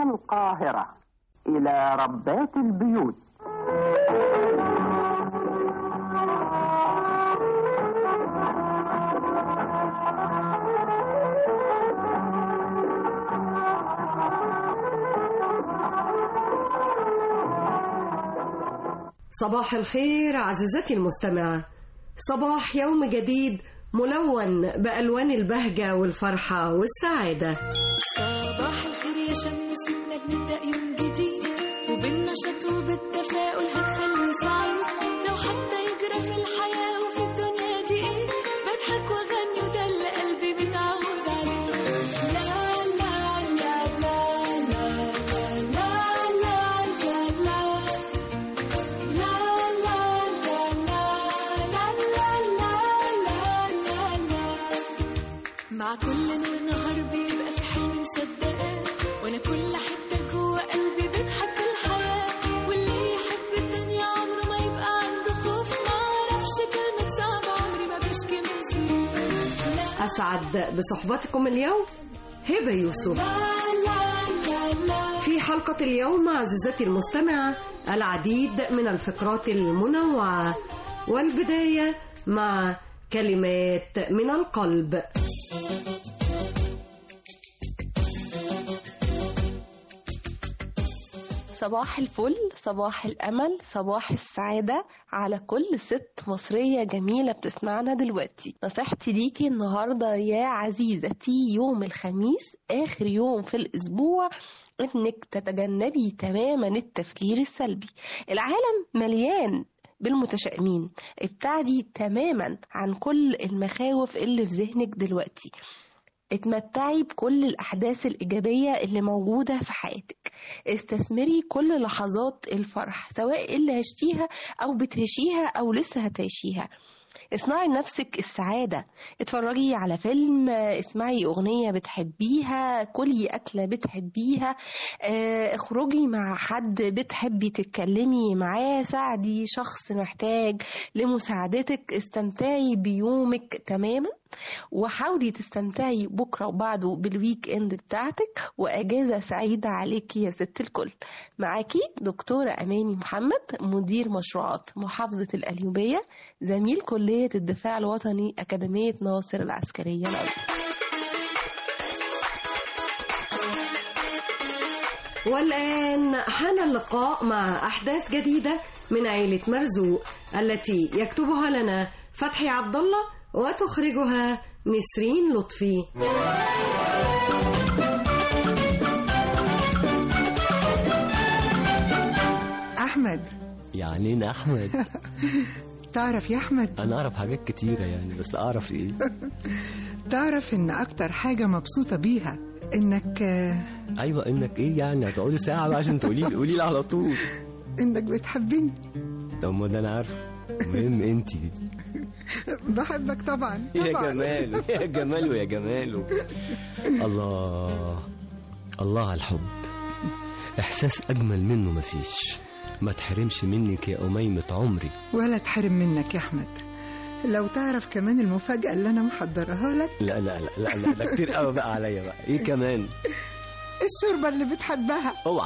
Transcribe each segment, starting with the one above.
القاهرة إلى ربات البيوت صباح الخير عزيزتي المستمعة صباح يوم جديد ملون بألوان البهجة والفرحة والسعادة صباح الخير يا شمسنا بنبدأ يوم جديد وبالنشاط وبالتفاؤل هنخليه سعيد لو حتى يجرى في الحياة وفي الدنيا دي ايه بضحك واغني وده اللي قلبي متعود عليه لا لا لا لا لا لا لا لا لا لا لا لا لا لا لا مع كل نور نهار بيبقى في حلم مصدقاه وانا كل حته جوه قلبي بتحب الحياه واللي يحب الدنيا عمره ما يبقى عنده خوف ما اعرفش كلمه صعبه عمري ما بشكي من سنين لا أسعد بصحبتكم اليوم هبة يوسف لا لا لا في حلقة اليوم عزيزتي المستمعة العديد من الفقرات المنوعة والبداية مع كلمات من القلب صباح الفل صباح الأمل صباح السعادة على كل ست مصرية جميلة بتسمعنا دلوقتي نصيحتي ليكي النهاردة يا عزيزتي يوم الخميس آخر يوم في الأسبوع إنك تتجنبي تماما التفكير السلبي العالم مليان بالمتشائمين ابتعدي تماما عن كل المخاوف اللي في ذهنك دلوقتي اتمتعي بكل الأحداث الإيجابية اللي موجودة في حياتك استثمري كل لحظات الفرح سواء اللي عشتيها أو بتعيشيها أو لسه هتعيشيها اصنعي لنفسك السعادة اتفرجي على فيلم اسمعي أغنية بتحبيها كلي أكلة بتحبيها اه، اخرجي مع حد بتحبي تتكلمي معاه ساعدي شخص محتاج لمساعدتك استمتعي بيومك تماما وحاولي تستمتعي بكرة وبعده بالويك اند بتاعتك وأجازة سعيدة عليكي يا ست الكل معاكي دكتورة أماني محمد مدير مشروعات محافظة القليوبية زميل كلية الدفاع الوطني أكاديمية ناصر العسكرية العليا والآن حان اللقاء مع أحداث جديدة من عيلة مرزوق التي يكتبها لنا فتحي عبد الله وتخرجها نسرين لطفي أحمد يعني أنا أحمد تعرف يا أحمد أنا أعرف حاجات كتيرة يعني بس أعرف إيه تعرف إن أكتر حاجة مبسوطة بيها إنك آه، أيوة إنك إيه يعني هتقعدي ساعة بقى عشان تقولي لي قولي لي على طول إنك بتحبني طب ما ده أنا عارف المهم أنتي بحبك طبعا يا طبعا جماله يا جماله يا جماله الله الله على الحب إحساس أجمل منه مفيش ما تحرمش منك يا أميمة عمري ولا تحرم منك يا أحمد لو تعرف كمان المفاجأة اللي أنا محضرها لك لا لا لا لا, لا ده كتير قوي بقى عليا بقى إيه كمان الشوربة اللي بتحبها اوعى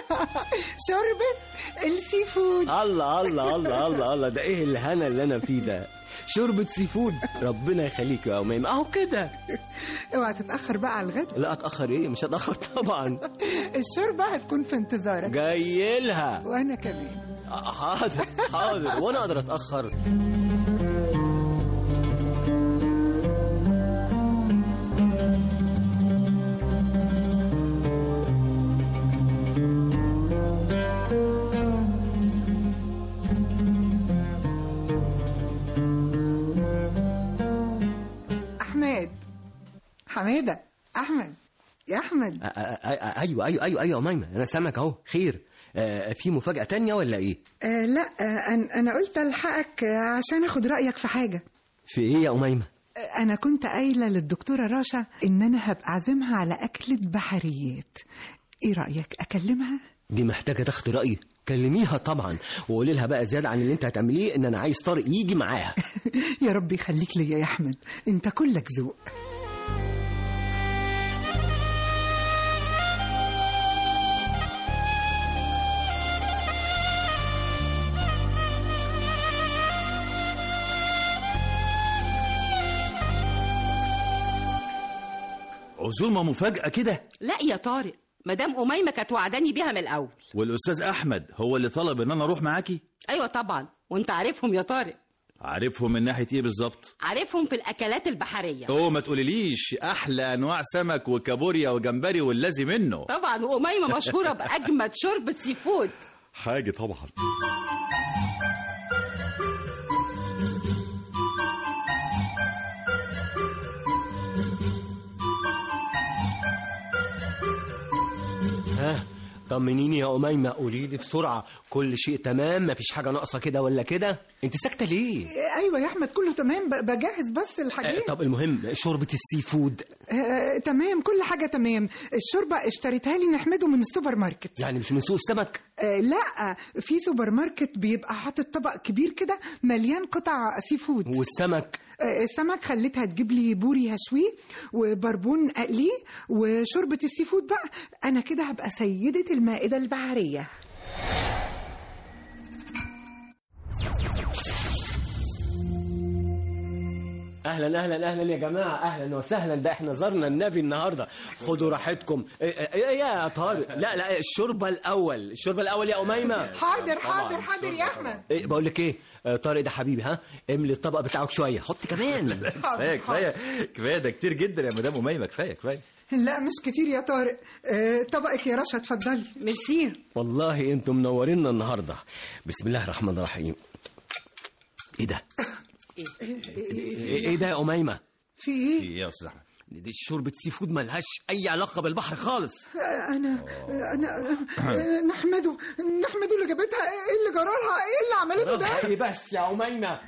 شوربة السي فود الله الله الله الله الله ده ايه الهنا اللي انا فيه ده شوربة سي فود ربنا يخليك يا أميمة اهو كده اوعى تتأخر بقى على الغد لا اتأخر ايه مش هتأخر طبعا الشوربة هتكون في انتظارك جاي لها وأنا كمان حاضر حاضر وانا اقدر اتأخر أحمد حمادة أحمد يا أحمد أ- أ- أ- ايوه ايوه ايوه ايوه يا أميمة انا سامعك اهو خير آه، في مفاجأة تانية ولا ايه آه لا آه أنا- أنا قلت ألحقك آه، عشان أخد رأيك في حاجة في ايه يا أميمة آه، أنا كنت قايلة للدكتورة راشا إن أنا هبقى أعزمها على أكلة بحريات إيه رأيك أكلمها؟ دي محتاجة تاخد رأيي كلميها طبعا وقولي لها بقى زيادة عن اللي انت هتعمليه ان انا عايز طارق يجي معاها يا رب يخليك ليا يا أحمد أنت كلك ذوق عزومة مفاجأة كده لا يا طارق مدام أميمة كانت وعداني بيها من الأول والأستاذ أحمد هو اللي طلب إن أنا أروح معاكي أيوة طبعا وأنت عارفهم يا طارق عارفهم من ناحية إيه بالظبط عارفهم في الأكلات البحرية أوه ما تقوليليش أحلى أنواع سمك وكابوريا وجمبري واللازم منه طبعا وأميمة مشهورة بأجمد شوربة سي فود حاجة طبعا ها طمنيني يا أميمة قولي لي بسرعة كل شيء تمام مفيش حاجة ناقصة كده ولا كده انت ساكتة ليه ايوه يا احمد كله تمام ب- بجهز بس آه، الحاجات طب المهم شوربة السي فود آه تمام كل حاجه تمام الشوربه اشتريتها لي نحمده من السوبر ماركت يعني مش من سوق السمك آه لا في سوبر ماركت بيبقى حاطط طبق كبير كده مليان قطع سي فود والسمك آه، السمك خليتها تجيب لي بوري هشويه وبربون اقليه وشوربه السي فود بقى انا كده هبقى سيده المائده البحريه اهلا اهلا اهلا يا جماعه اهلا وسهلا ده احنا زرنا النبي النهارده خدوا راحتكم ايه إيه- ايه يا طارق لا لا الشوربه الاول الشوربه الاول يا اميمه حاضر حاضر حاضر يا احمد إيه بقول لك ايه آه، طارق ده حبيبي ها املي الطبق بتاعك شويه حط كمان كفاية كفاية كفاية ده كتير جدا يا مدام أميمة كفاية كفايه لا مش كتير يا طارق آه، طبقك يا رشا اتفضلي ميرسي والله انتم منورينا النهارده بسم الله الرحمن الرحيم ايه ده ايه إيه ده يا اميمه في ايه إيه يا أستاذ أحمد دي شوربه سي فود ملهاش اي علاقه بالبحر خالص آه، انا انا آه، نحمده نحمده اللي جابتها ايه اللي جرالها ايه اللي عملته ده ايه بس يا اميمه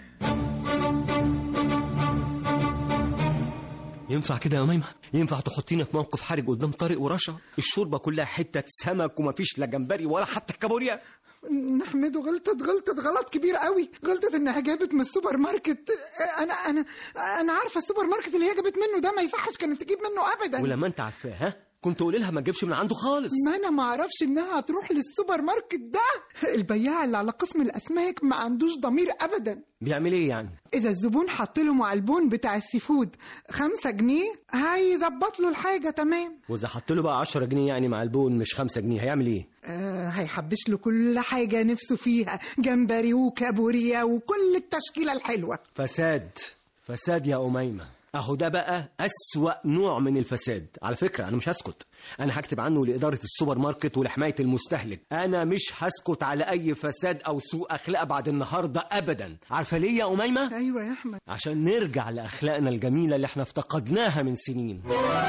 ينفع كده يا اميمه ينفع تحطينا في موقف حرج قدام طارق ورشا الشوربه كلها حته سمك ومفيش لا جمبري ولا حتى كابوريا نحمده غلطت غلطت غلط كبير قوي غلطت انها جابت من السوبر ماركت آه، انا انا انا عارفه السوبر ماركت اللي هي جابت منه ده ما يصحش كانت تجيب منه ابدا ولما انت عارفاه ها كنت قولي لها ما تجيبش من عنده خالص ما انا ما اعرفش انها هتروح للسوبر ماركت ده البياع اللي على قسم الاسماك ما عندوش ضمير ابدا بيعمل ايه يعني اذا الزبون حط له مع البون بتاع السي فود خمسة جنيه هيظبط له الحاجه تمام واذا حط له بقى 10 جنيه يعني مع البون مش 5 جنيه هيعمل ايه آه هيحبش له كل حاجه نفسه فيها جمبري وكابوريا وكل التشكيله الحلوه فساد فساد يا أميمة أهو ده بقى أسوأ نوع من الفساد على فكرة أنا مش هسكت أنا هكتب عنه لإدارة السوبر ماركت ولحماية المستهلك أنا مش هسكت على أي فساد أو سوء أخلاق بعد النهاردة أبدا عارفة ليه يا أميمة؟ ايوه يا احمد عشان نرجع لأخلاقنا الجميلة اللي احنا افتقدناها من سنين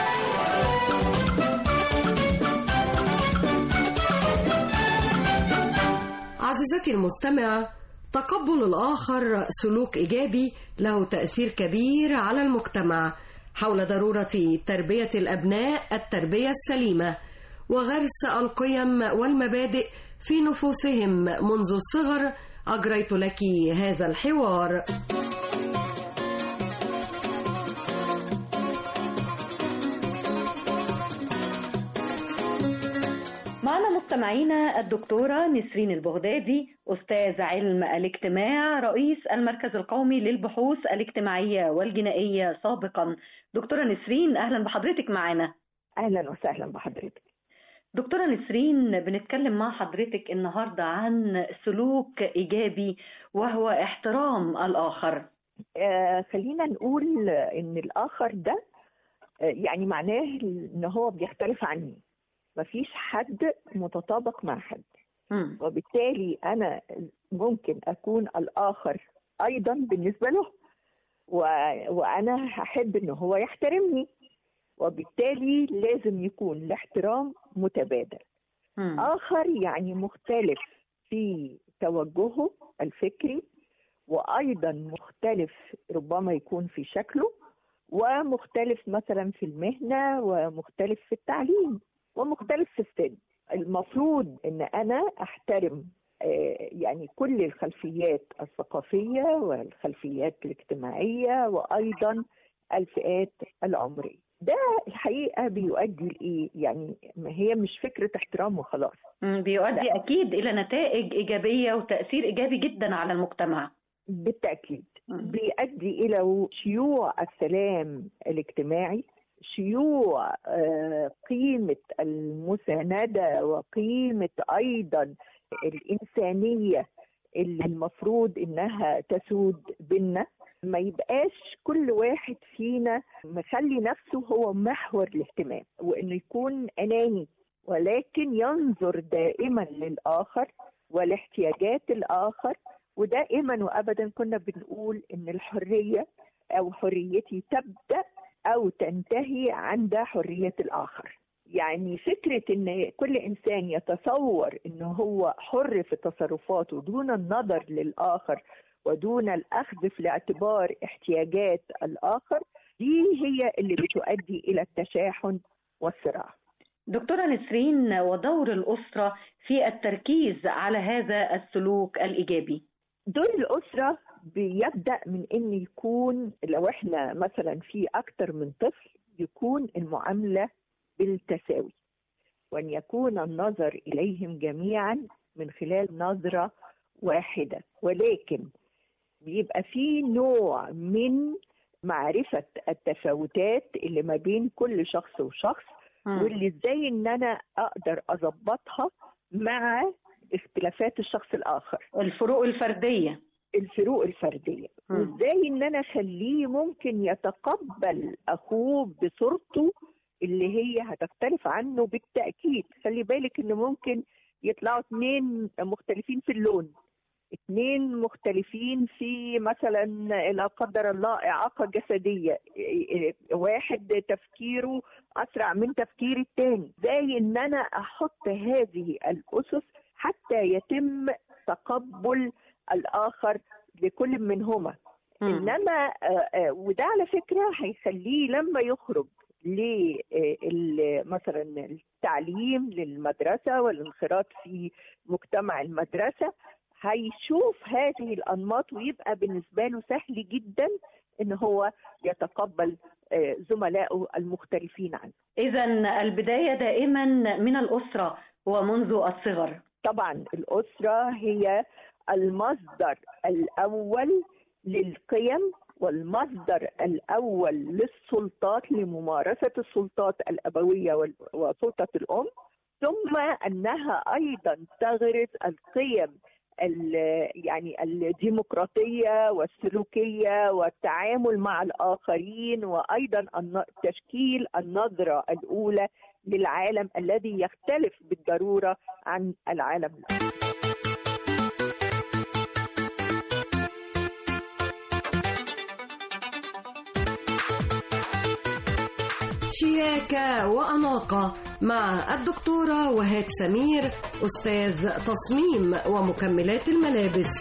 عزيزتي المستمعة تقبل الآخر سلوك إيجابي له تأثير كبير على المجتمع حول ضرورة تربية الأبناء التربية السليمة وغرس القيم والمبادئ في نفوسهم منذ الصغر أجريت لك هذا الحوار معنا مستمعينا الدكتورة نسرين البغدادي أستاذ علم الاجتماع رئيس المركز القومي للبحوث الاجتماعية والجنائية سابقا دكتورة نسرين أهلا بحضرتك معنا اهلا وسهلا بحضرتك دكتورة نسرين بنتكلم مع حضرتك النهاردة عن سلوك إيجابي وهو احترام الآخر آه خلينا نقول ان الاخر ده آه يعني معناه ان هو بيختلف عني مفيش حد متطابق مع حد مم. وبالتالي انا ممكن اكون الاخر ايضا بالنسبه له و... وانا هحب ان هو يحترمني وبالتالي لازم يكون الاحترام متبادل مم. آخر يعني مختلف في توجهه الفكري وأيضا مختلف ربما يكون في شكله ومختلف مثلا في المهنة ومختلف في التعليم ومختلف في السن المفروض ان انا احترم آه، يعني كل الخلفيات الثقافية والخلفيات الاجتماعية وايضا الفئات العمرية ده الحقيقة بيؤدي لإيه؟ يعني ما هي مش فكرة احترام وخلاص مم. بيؤدي أكيد إلى نتائج إيجابية وتأثير إيجابي جدا على المجتمع بالتأكيد مم. بيؤدي إلى شيوع السلام الاجتماعي شيوع آه، قيمة المساندة وقيمة أيضا الإنسانية اللي المفروض إنها تسود بينا ما يبقاش كل واحد فينا مخلي نفسه هو محور الاهتمام وإنه يكون أناني ولكن ينظر دائما للآخر ولاحتياجات الآخر ودائما وأبدا كنا بنقول إن الحرية أو حريتي تبدأ أو تنتهي عند حرية الآخر يعني فكرة إن كل إنسان يتصور إنه هو حر في تصرفاته دون النظر للآخر ودون الأخذ في الاعتبار احتياجات الآخر دي هي اللي بتؤدي إلى التشاحن والصراع دكتورة نسرين ودور الأسرة في التركيز على هذا السلوك الإيجابي دور الأسرة بيبدأ من إن يكون لو إحنا مثلا في أكتر من طفل يكون المعاملة بالتساوي وأن يكون النظر إليهم جميعا من خلال نظرة واحدة ولكن بيبقى في نوع من معرفة التفاوتات اللي ما بين كل شخص وشخص مم. واللي ازاي ان انا اقدر اظبطها مع اختلافات الشخص الاخر الفروق الفردية الفروق الفرديه مم. وازاي ان انا اخليه ممكن يتقبل اخوه بصورته اللي هي هتختلف عنه بالتاكيد خلي بالك ان ممكن يطلعوا اتنين مختلفين في اللون اتنين مختلفين في مثلا لا قدر الله اعاقه جسديه واحد تفكيره اسرع من تفكير التاني زي ان انا احط هذه الاسس حتى يتم تقبل الاخر لكل منهما مم. انما آه، آه، وده على فكره هيخليه لما يخرج ل مثلا التعليم للمدرسه والانخراط في مجتمع المدرسه هيشوف هذه الانماط ويبقى بالنسبه له سهل جدا ان هو يتقبل آه، زملائه المختلفين عنه إذا البداية دائما من الأسرة ومنذ الصغر طبعا الأسرة هي المصدر الأول للقيم والمصدر الأول للسلطات لممارسة السلطات الأبوية وال- وسلطة الأم ثم أنها أيضا تغرس القيم ال- يعني الديمقراطية والسلوكية والتعامل مع الآخرين وأيضا الن- تشكيل النظرة الأولى للعالم الذي يختلف بالضرورة عن العالم الآخر شياكة وأناقة مع الدكتورة وهاد سمير أستاذ تصميم ومكملات الملابس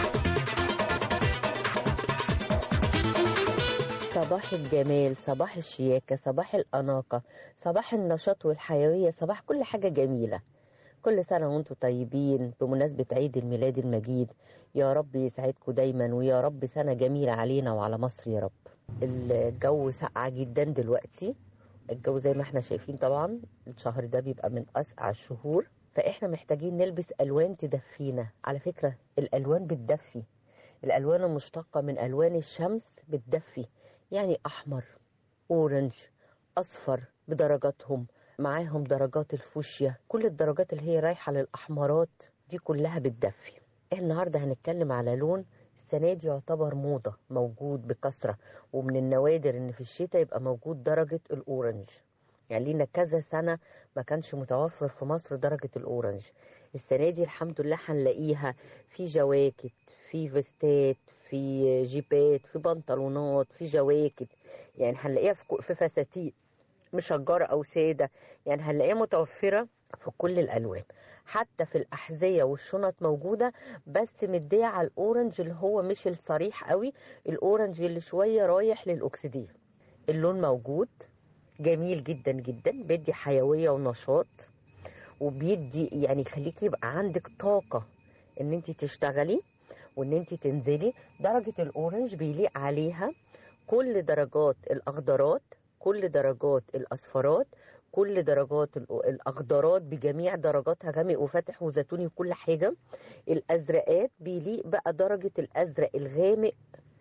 صباح الجمال صباح الشياكة صباح الأناقة صباح النشاط والحيوية صباح كل حاجة جميلة كل سنة وانتم طيبين بمناسبة عيد الميلاد المجيد يا رب يسعدكم دايما ويا رب سنة جميلة علينا وعلى مصر يا رب الجو ساقع جدا دلوقتي الجو زي ما احنا شايفين طبعا الشهر ده بيبقى من أسقع الشهور فاحنا محتاجين نلبس ألوان تدفينا على فكرة الألوان بتدفي الألوان المشتقة من ألوان الشمس بتدفي يعني أحمر أورنج أصفر بدرجاتهم معاهم درجات الفوشيا كل الدرجات اللي هي رايحة للأحمرات دي كلها بتدفي النهاردة هنتكلم على لون السنة دي يعتبر موضة موجود بكثرة ومن النوادر ان في الشتاء يبقى موجود درجة الأورنج يعني لينا كذا سنة ما كانش متوفر في مصر درجة الأورنج السنة دي الحمد لله هنلاقيها في جواكت في فيستات في جيبات في بنطلونات في جواكت يعني هنلاقيها في كو- في فساتين مشجرة أو سادة يعني هنلاقيها متوفرة في كل الألوان حتى في الأحذية والشنط موجودة بس مدية على الأورنج اللي هو مش الصريح قوي الأورنج اللي شوية رايح للأكسدين اللون موجود جميل جدا جدا بيدي حيوية ونشاط وبيدي يعني يخليك يبقى عندك طاقة ان انت تشتغلي وان انت تنزلي درجة الاورنج بيليق عليها كل درجات الاخضرات كل درجات الاصفرات كل درجات الأ- الاخضرات بجميع درجاتها غامق وفاتح وزيتوني وكل حاجة الازرقات بيليق بقى درجة الازرق الغامق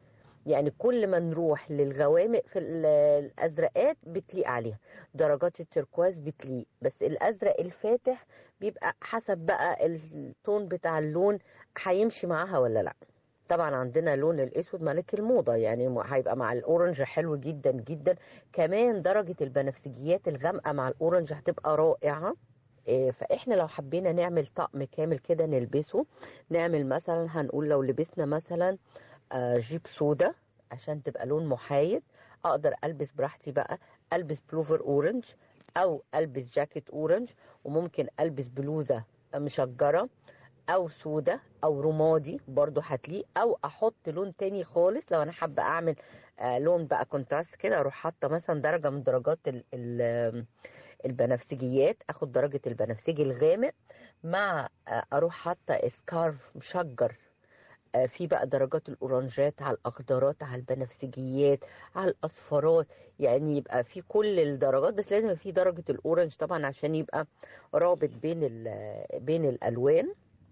يعني كل ما نروح للغوامق في ال- الازرقات بتليق عليها درجات التركواز بتليق بس الازرق الفاتح بيبقى حسب بقى التون بتاع اللون هيمشي معاها ولا لا طبعا عندنا لون الاسود ملك الموضه يعني م- هيبقى مع الاورنج حلو جدا جدا كمان درجه البنفسجيات الغامقه مع الاورنج هتبقى رائعه إيه، فاحنا لو حبينا نعمل طقم كامل كده نلبسه نعمل مثلا هنقول لو لبسنا مثلا آه، جيب سودا عشان تبقى لون محايد اقدر البس براحتي بقى البس بلوفر اورنج او البس جاكيت اورنج وممكن البس بلوزه مشجره او سودا او رمادي برضو هتليق او احط لون تاني خالص لو انا حابه اعمل آه، لون بقى كونتراست كده اروح حاطه مثلا درجه من درجات ال ال البنفسجيات اخد درجه البنفسجي الغامق مع آه، اروح حاطه سكارف مشجر آه، في بقى درجات الاورنجات على الاخضرات على البنفسجيات على الاصفرات يعني يبقى في كل الدرجات بس لازم في درجه الاورنج طبعا عشان يبقى رابط بين ال- بين الالوان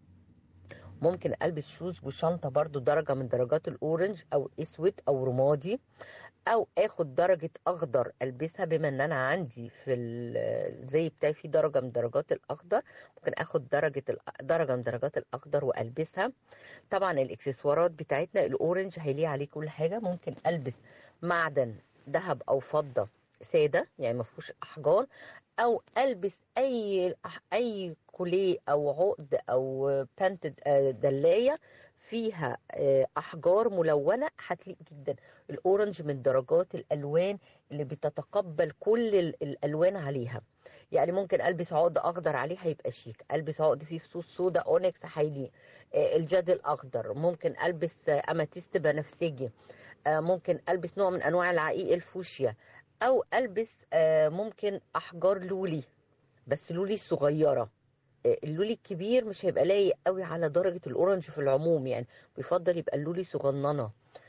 ممكن البس شوز وشنطه برضو درجه من درجات الاورنج او اسود او رمادي او اخد درجه اخضر البسها بما ان انا عندي في ال- زي بتاعي في درجه من درجات الاخضر ممكن اخد درجه الأ- درجه من درجات الاخضر والبسها طبعا الاكسسوارات بتاعتنا الاورنج هيليق عليه كل حاجه ممكن البس معدن ذهب او فضه ساده يعني ما فيهوش احجار او البس اي اي كوليه او عقد او بانت دلايه فيها آه، احجار ملونه هتليق جدا الاورنج من درجات الالوان اللي بتتقبل كل ال- الالوان عليها يعني ممكن البس عقد اخضر عليه هيبقى شيك البس عقد فيه فصوص سودا اونكس هيليق آه، الجاد الاخضر ممكن البس آه، اماتيست بنفسجي آه، ممكن البس نوع من انواع العقيق الفوشيا او البس آه، ممكن احجار لولي بس لولي صغيره آه، اللولي الكبير مش هيبقى لايق قوي على درجه الاورنج في العموم يعني بيفضل يبقى اللولي صغننه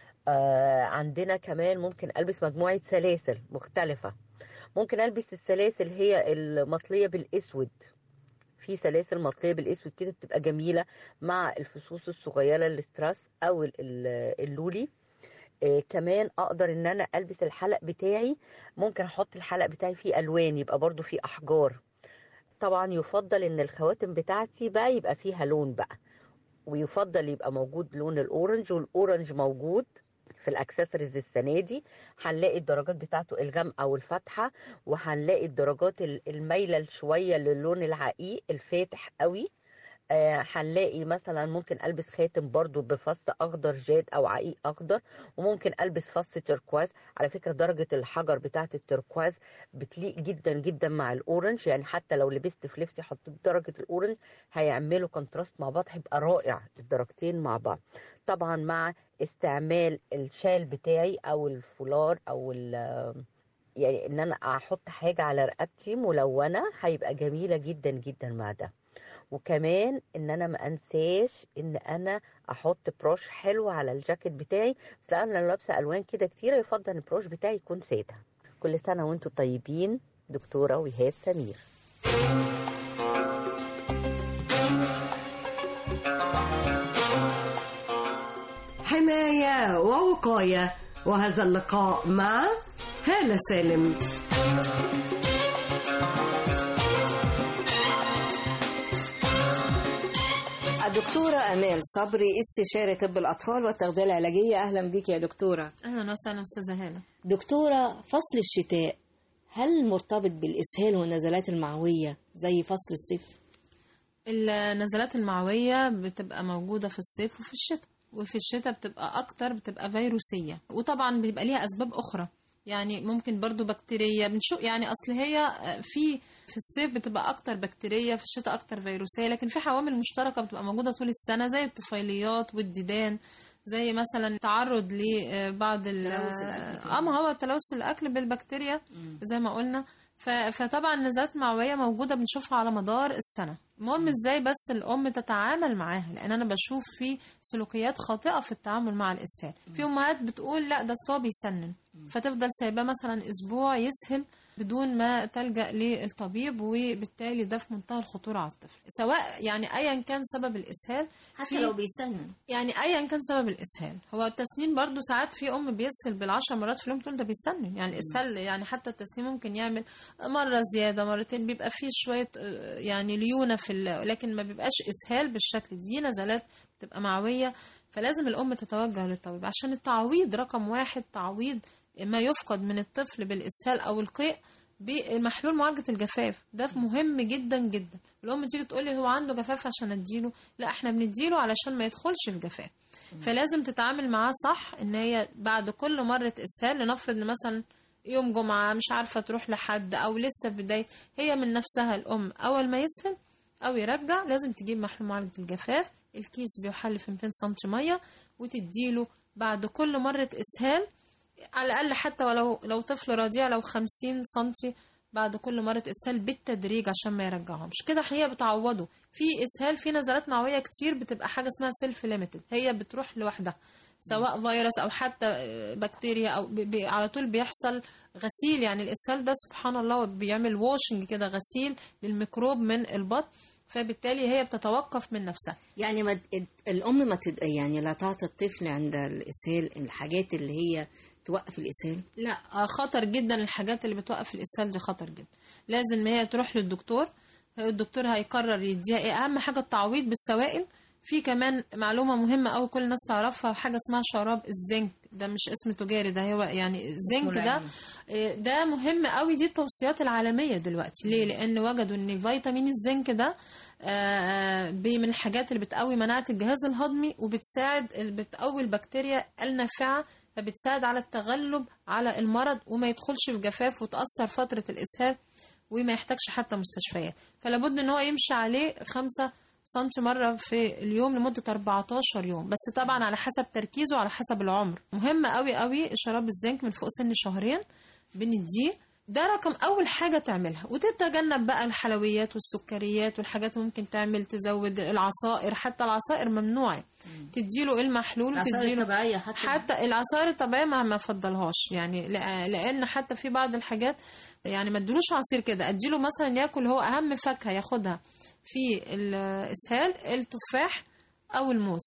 آه عندنا كمان ممكن البس مجموعه سلاسل مختلفه ممكن البس السلاسل هي المطليه بالاسود في سلاسل مطليه بالاسود كده بتبقى جميله مع الفصوص الصغيره الاستراس او ال- ال- اللولي آه كمان اقدر ان انا البس الحلق بتاعي ممكن احط الحلق بتاعي فيه الوان يبقى برضو فيه احجار طبعا يفضل ان الخواتم بتاعتي بقى يبقى فيها لون بقى ويفضل يبقى موجود لون الاورنج والاورنج موجود في الاكسسوارز السنه دي هنلاقي الدرجات بتاعته الغامقه والفاتحه وهنلاقي الدرجات ال- المايله شويه للون العقيق الفاتح قوي آه، هنلاقي مثلا ممكن البس خاتم برضو بفص اخضر جاد او عقيق اخضر وممكن البس فص تركواز على فكره درجه الحجر بتاعه التركواز بتليق جدا جدا مع الاورنج يعني حتى لو لبست في لبسي حطيت درجه الاورنج هيعملوا كونتراست مع بعض هيبقى رائع الدرجتين مع بعض طبعا مع استعمال الشال بتاعي او الفولار او ال- يعني ان انا احط حاجه على رقبتي ملونه هيبقى جميله جدا جدا مع ده وكمان ان انا ما انساش ان انا احط بروش حلو على الجاكيت بتاعي بس انا لو لابسه الوان كده كتيره يفضل ان البروش بتاعي يكون ساده كل سنه وانتم طيبين دكتوره وهاد سمير حماية ووقاية وهذا اللقاء مع هالة سالم الدكتورة أمال صبري استشاري طب الأطفال والتغذية العلاجية أهلا بك يا دكتورة اهلا وسهلا استاذه هاله دكتورة فصل الشتاء هل مرتبط بالإسهال والنزلات المعوية زي فصل الصيف؟ النزلات المعويه بتبقى موجوده في الصيف وفي الشتاء وفي الشتاء بتبقى اكتر بتبقى فيروسيه وطبعا بيبقى ليها اسباب اخرى يعني ممكن برضو بكتيريا بنشوف يعني اصل هي في في الصيف بتبقى اكتر بكتيريا في الشتاء اكتر فيروسيه لكن في عوامل مشتركه بتبقى موجوده طول السنه زي الطفيليات والديدان زي مثلا التعرض لبعض ال تلوث الأكل اه ما هو تلوث الاكل بالبكتيريا زي ما قلنا ف- فطبعا النزلات المعويه موجوده بنشوفها على مدار السنه المهم ازاي بس الام تتعامل معاها لان انا بشوف في سلوكيات خاطئه في التعامل مع الاسهال في امهات بتقول لا ده أصل هو بيسنن فتفضل سايباه مثلا اسبوع يسهل بدون ما تلجأ للطبيب وبالتالي ده في منتهى الخطورة على الطفل سواء يعني أيا كان سبب الإسهال حتى في- لو بيسنن يعني ايا كان سبب الاسهال هو التسنين برضو ساعات في ام بيسهل بالعشر مرات في اليوم تقول ده بيسنن يعني الاسهال يعني حتى التسنين ممكن يعمل مره زياده مرتين بيبقى فيه شويه آه، يعني ليونه في ال- لكن ما بيبقاش اسهال بالشكل دي نزلات بتبقى معويه فلازم الام تتوجه للطبيب عشان التعويض رقم واحد تعويض ما يفقد من الطفل بالاسهال او القيء بمحلول معالجة الجفاف ده مهم جدا جدا الأم تيجي تقول لي هو عنده جفاف عشان أديله لا احنا بنديله علشان ما يدخلش في جفاف فلازم تتعامل معاه صح ان هي بعد كل مرة اسهال لنفرض ان مثلا يوم جمعة مش عارفة تروح لحد او لسه في بداية هي من نفسها الام اول ما يسهل او يرجع لازم تجيب محلول معالجة الجفاف الكيس بيحل في 200 سم مية وتديله بعد كل مرة اسهال على الاقل حتى ولو لو طفل رضيع لو 50 سنتي بعد كل مرة اسهال بالتدريج عشان ما يرجعهمش كده هي بتعوضه في اسهال في نزلات معوية كتير بتبقى حاجة اسمها سيلف ليميتد هي بتروح لوحدها سواء فيروس او حتى آه، بكتيريا او بي بي على طول بيحصل غسيل يعني الاسهال ده سبحان الله بيعمل واشنج كده غسيل للميكروب من البطن فبالتالي هي بتتوقف من نفسها يعني ما الام ما تد... يعني لا تعطي الطفل عند الاسهال الحاجات اللي هي توقف الاسهال لا آه، خطر جدا الحاجات اللي بتوقف الاسهال دي خطر جدا لازم هي تروح للدكتور الدكتور هيقرر يديها ايه اهم حاجه التعويض بالسوائل في كمان معلومه مهمه قوي كل الناس تعرفها حاجه اسمها شراب الزنك ده مش اسم تجاري ده هو يعني الزنك ده العلمي. آه، ده مهم قوي دي التوصيات العالميه دلوقتي ليه لان وجدوا ان فيتامين الزنك ده آه، آه، بي- من الحاجات اللي بتقوي مناعه الجهاز الهضمي وبتساعد بتقوي البكتيريا النافعه فبتساعد على التغلب على المرض وما يدخلش في جفاف وتأثر فترة الإسهال وما يحتاجش حتى مستشفيات فلابد ان هو يمشي عليه خمسة سنتي مرة في اليوم لمدة 14 يوم بس طبعا على حسب تركيزه وعلى حسب العمر مهم قوي قوي شراب الزنك من فوق سن شهرين بنديه ده رقم اول حاجه تعملها وتتجنب بقى الحلويات والسكريات والحاجات اللي ممكن تعمل تزود العصائر حتى العصائر ممنوعه تديله المحلول العصائر وتديله الطبيعية حتى حتى العصائر الطبيعيه ما ما افضلهاش يعني لأ- لان حتى في بعض الحاجات يعني ما ادلوش عصير كده اديله مثلا ياكل هو اهم فاكهه ياخدها في الاسهال التفاح او الموز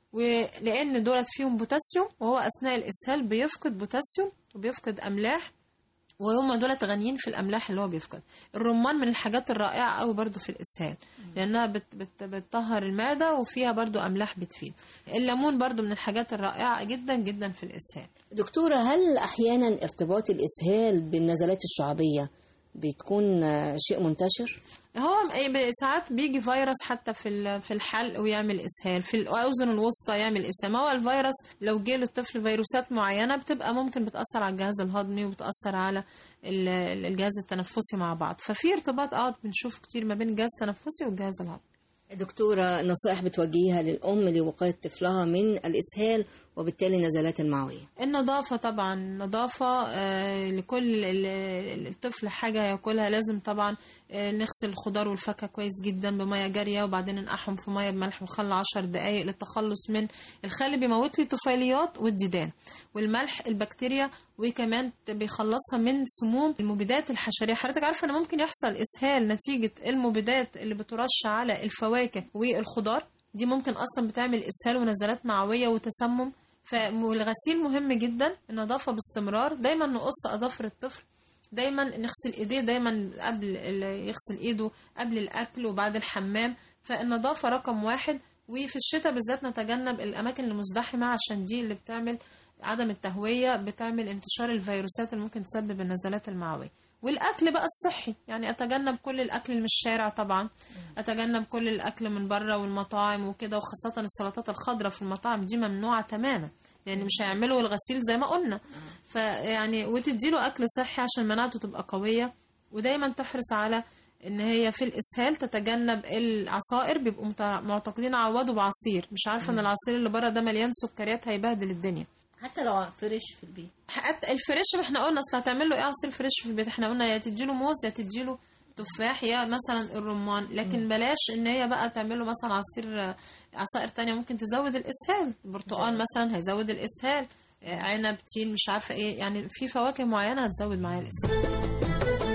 ولان دولت فيهم بوتاسيوم وهو اثناء الاسهال بيفقد بوتاسيوم وبيفقد املاح وهم دولت غنيين في الاملاح اللي هو بيفقد الرمان من الحاجات الرائعه قوي برضو في الاسهال لانها بت بت بتطهر المعده وفيها برضو املاح بتفيد الليمون برضو من الحاجات الرائعه جدا جدا في الاسهال دكتورة هل أحيانا ارتباط الإسهال بالنزلات الشعبية بتكون آه، شيء منتشر؟ هو ب- ساعات بيجي فيروس حتى في ال- في الحلق ويعمل اسهال في الاذن الوسطى يعمل اسهال ما هو الفيروس لو جه للطفل فيروسات معينه بتبقى ممكن بتاثر على الجهاز الهضمي وبتاثر على ال- ال- الجهاز التنفسي مع بعض ففي ارتباط اه بنشوف كتير ما بين الجهاز التنفسي والجهاز الهضمي دكتورة نصائح بتوجهيها للأم لوقاية طفلها من الإسهال وبالتالي نزلات المعوية النظافة طبعا نظافة آه، لكل ال- ال- الطفل حاجة ياكلها لازم طبعا آه، نغسل الخضار والفاكهة كويس جدا بمية جارية وبعدين ننقعهم في مية بملح وخل عشر دقايق للتخلص من الخل بيموت لي الطفيليات والديدان والملح البكتيريا وكمان بيخلصها من سموم المبيدات الحشرية حضرتك عارفة ان ممكن يحصل اسهال نتيجة المبيدات اللي بترش على الفواكه والخضار دي ممكن اصلا بتعمل اسهال ونزلات معوية وتسمم فالغسيل مهم جدا النظافة باستمرار دايما نقص أظافر الطفل دايما نغسل ايديه دايما قبل ال- يغسل ايده قبل الاكل وبعد الحمام فالنظافة رقم واحد وفي الشتاء بالذات نتجنب الاماكن المزدحمة عشان دي اللي بتعمل عدم التهوية بتعمل انتشار الفيروسات اللي ممكن تسبب النزلات المعوية والاكل بقى الصحي يعني اتجنب كل الاكل اللي من الشارع طبعا اتجنب كل الاكل من بره والمطاعم وكده وخاصه السلطات الخضراء في المطاعم دي ممنوعه تماما لان مش هيعملوا الغسيل زي ما قلنا فيعني وتديله اكل صحي عشان مناعته تبقى قويه ودايما تحرص على ان هي في الاسهال تتجنب العصائر بيبقوا متع- معتقدين عوضوا بعصير مش عارفه ان العصير اللي بره ده مليان سكريات هيبهدل الدنيا حتى لو فريش في البيت حتى الفريش ما احنا قلنا اصل هتعمل له ايه عصير فريش في البيت احنا قلنا يا تديله موز يا تديله تفاح يا مثلا الرمان لكن بلاش ان هي بقى تعمل له مثلا عصير عصائر تانية ممكن تزود الاسهال البرتقال مثلا هيزود الاسهال آه، عنب تين مش عارفه ايه يعني في فواكه معينه هتزود معايا الاسهال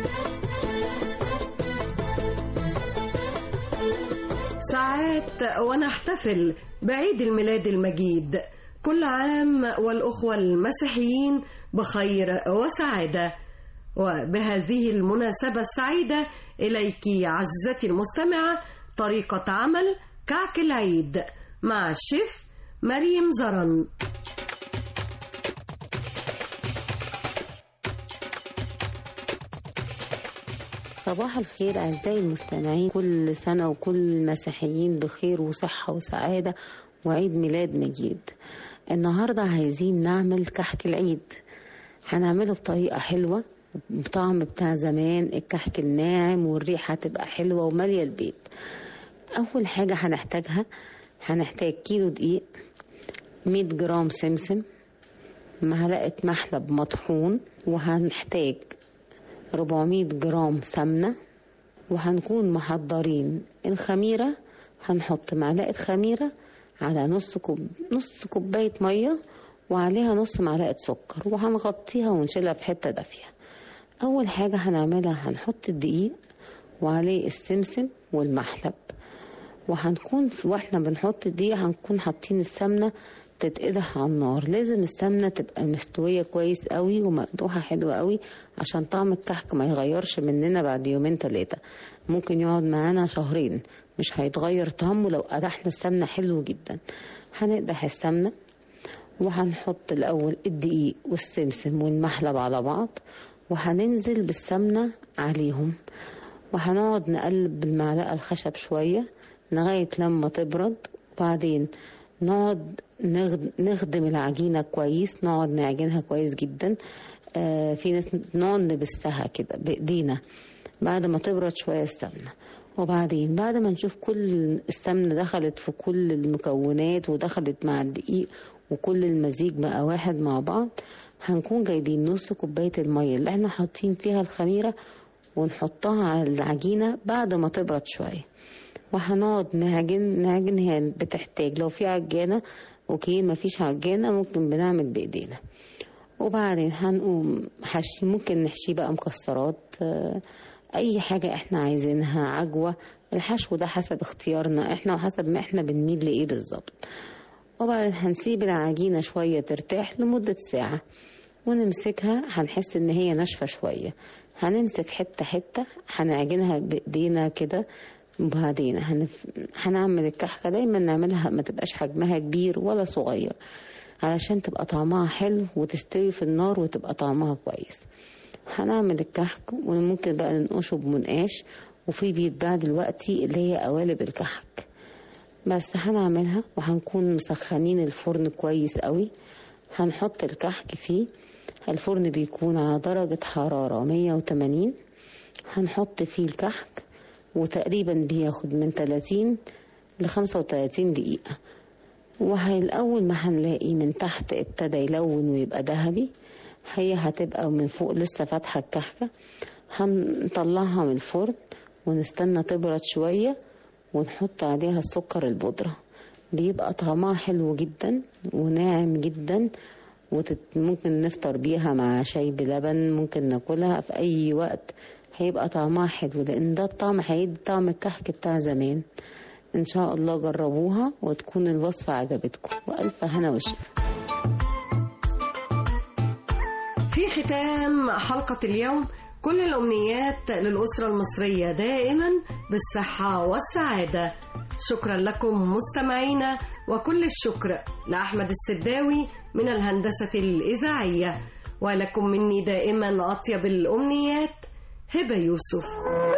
ساعات ونحتفل بعيد الميلاد المجيد كل عام والأخوة المسيحيين بخير وسعادة وبهذه المناسبة السعيدة إليك عزيزتي المستمعة طريقة عمل كعك العيد مع الشيف مريم زرن صباح الخير أعزائي المستمعين كل سنة وكل المسيحيين بخير وصحة وسعادة وعيد ميلاد مجيد النهاردة عايزين نعمل كحك العيد هنعمله بطريقة حلوة بطعم بتاع زمان الكحك الناعم والريحة تبقى حلوة ومالية البيت أول حاجة هنحتاجها هنحتاج كيلو دقيق 100 جرام سمسم معلقة محلب مطحون وهنحتاج 400 جرام سمنة وهنكون محضرين الخميرة هنحط معلقة خميرة على نص كوب نص كوباية مية وعليها نص معلقة سكر وهنغطيها ونشيلها في حتة دافية أول حاجة هنعملها هنحط الدقيق وعليه السمسم والمحلب وهنكون واحنا بنحط الدقيق هنكون حاطين السمنة تتقدح على النار لازم السمنة تبقى مستوية كويس قوي ومقدوحة حلوة قوي عشان طعم الكحك ما يغيرش مننا بعد يومين ثلاثة ممكن يقعد معانا شهرين مش هيتغير طعمه لو قدحنا السمنة حلو جدا هنقدح السمنة وهنحط الأول الدقيق والسمسم والمحلب على بعض وهننزل بالسمنة عليهم وهنقعد نقلب بالمعلقة الخشب شوية لغاية لما تبرد وبعدين نقعد نخدم العجينة كويس نقعد نعجنها كويس جدا آه في ناس نقعد نبسها كده بإيدينا بعد ما تبرد شوية السمنة وبعدين بعد ما نشوف كل السمنة دخلت في كل المكونات ودخلت مع الدقيق وكل المزيج بقى واحد مع بعض هنكون جايبين نص كوباية المية اللي احنا حاطين فيها الخميرة ونحطها على العجينة بعد ما تبرد شوية وهنقعد نعجن نعجن هي بتحتاج لو في عجانة اوكي مفيش عجانة ممكن بنعمل بايدينا وبعدين هنقوم حشي ممكن نحشي بقى مكسرات اي حاجة احنا عايزينها عجوة الحشو ده حسب اختيارنا احنا وحسب ما احنا بنميل لايه بالظبط وبعدين هنسيب العجينة شوية ترتاح لمدة ساعة ونمسكها هنحس ان هي ناشفة شوية هنمسك حتة حتة هنعجنها بايدينا كده وبعدين هنف... هنعمل الكحكة دايما نعملها ما تبقاش حجمها كبير ولا صغير علشان تبقى طعمها حلو وتستوي في النار وتبقى طعمها كويس هنعمل الكحك وممكن بقى ننقشه بمنقاش وفي بيتباع دلوقتي اللي هي قوالب الكحك بس هنعملها وهنكون مسخنين الفرن كويس قوي هنحط الكحك فيه الفرن بيكون على درجة حرارة 180 هنحط فيه الكحك وتقريبا بياخد من 30 ل 35 دقيقة وهي الأول ما هنلاقي من تحت ابتدى يلون ويبقى ذهبي هي هتبقى من فوق لسه فاتحة الكحكة هنطلعها من الفرن ونستنى تبرد شوية ونحط عليها السكر البودرة بيبقى طعمها حلو جدا وناعم جدا وممكن نفطر بيها مع شاي بلبن ممكن ناكلها في أي وقت هيبقى طعمها حلو لأن ده الطعم هيدي طعم الكحك بتاع زمان إن شاء الله جربوها وتكون الوصفة عجبتكم وألف هنا وشفا في ختام حلقة اليوم كل الأمنيات للأسرة المصرية دائما بالصحة والسعادة شكرا لكم مستمعينا وكل الشكر لأحمد السداوي من الهندسة الإذاعية ولكم مني دائما أطيب الأمنيات هبة يوسف